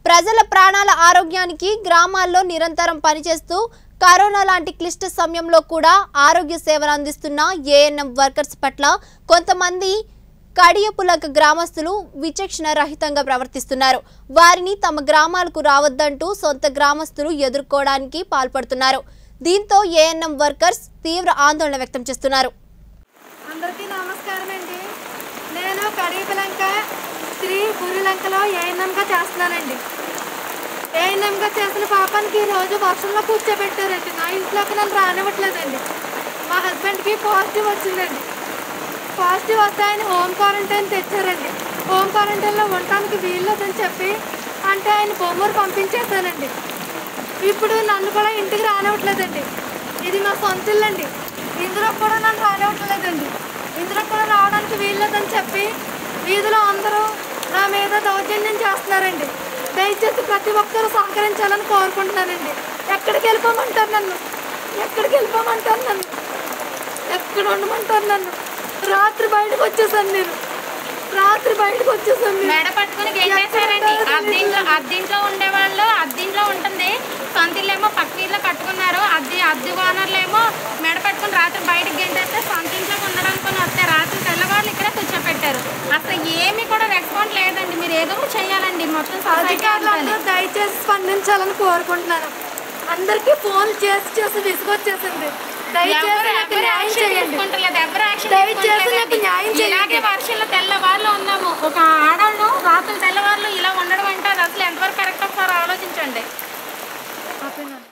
ప్రజల ప్రాణాల ఆరోగ్యానికి గ్రామాల్లో నిరంతరం పనిచేస్తూ కరోనా లాంటి క్లిష్ట సమయంలో కూడా ఆరోగ్య సేవలు అందిస్తున్న ఏఎన్ఎం వర్కర్స్ పట్ల కొంతమంది కడియపులక గ్రామస్తులు విచక్షణ రహితంగా ప్రవర్తిస్తున్నారు వారిని తమ గ్రామాలకు రావద్దంటూ సొంత గ్రామస్తులు ఎదుర్కోవడానికి పాల్పడుతున్నారు దీంతో ఏఎన్ఎం వర్కర్స్ తీవ్ర ఆందోళన వ్యక్తం చేస్తున్నారు అందరికీ నమస్కారం అండి నేను కరీబలంక శ్రీ గురిలంకలో ఏఎన్ఎంగా చేస్తున్నానండి ఏఎన్ఎంగా చేసిన పాపానికి ఈ రోజు వర్షంలో కూర్చోబెట్టారండి నా ఇంట్లోకి నన్ను రానివ్వట్లేదండి మా హస్బెండ్కి పాజిటివ్ వచ్చిందండి పాజిటివ్ వస్తే ఆయన హోమ్ క్వారంటైన్ తెచ్చారండి హోమ్ క్వారంటైన్లో ఉండటానికి వీల్లేదని చెప్పి అంటే ఆయన బొమ్మరు పంపించేశానండి ఇప్పుడు నన్ను కూడా ఇంటికి రానివ్వట్లేదండి ఇది మా సొంత ఇల్లు అండి ఇందులో కూడా నన్ను రానివ్వట్లేదండి ఇందులో కూడా రావడానికి వీల్లేదని చెప్పి వీధిలో అందరూ నా మీద దౌర్జన్యం చేస్తున్నారండి దయచేసి ప్రతి ఒక్కరూ సహకరించాలని కోరుకుంటున్నానండి ఎక్కడికి వెళ్ళిపోమంటారు నన్ను ఎక్కడికి వెళ్ళిపోమంటారు నన్ను ఎక్కడ ఉండమంటారు నన్ను రాత్రి బయటకు వచ్చేసాను నేను రాత్రి బయటకు వచ్చేసాను నేను. మెడ పట్టుకుని గెంటేశారండి అద్దెంట్లో అద్దెంట్లో ఉండేవాళ్ళు అద్దెంట్లో ఉంటుంది సొంత ఇల్లేమో పక్క ఇల్లు కట్టుకున్నారు అద్దె అద్దె ఓనర్లేమో మెడ పట్టుకుని రాత్రి బయటకు గెంటేస్తే సొంత ఇంట్లోకి ఉండడానికి వస్తే రాత్రి తెల్లవాళ్ళు ఇక్కడే కూర్చోపెట్టారు అసలు ఏమీ కూడా రెస్పాండ్ లేదండి మీరు ఏదో ఒకటి చేయాలండి మొత్తం సొసైటీ అధికారులు అంతా. అందరూ దయచేసి స్పందించాలని కోరుకుంటున్నాను అందరికీ ఫోన్ చేసి చేసి విసుగొచ్చేసింది దయచేసి ఎవరు నాకు ఎవరు న్యాయం యాక్షన్ చేయండి తీసుకుంటలేదు ఎవరు యాక్షన్ దయచేసి తీసుకుంటలేదండి. నాకు న్యాయం చేయండి. ఇలాగే వర్షంలో తెల్లవాళ్ళు ఉన్నాము ఒక ఆడవాళ్ళు రాత్రులు తెల్లవాళ్ళు ఇలా ఉండడం అంటే అది అసలు ఎంతవరకు కరెక్ట్ ఒకసారి ఆలోచించండి ఆపేనా?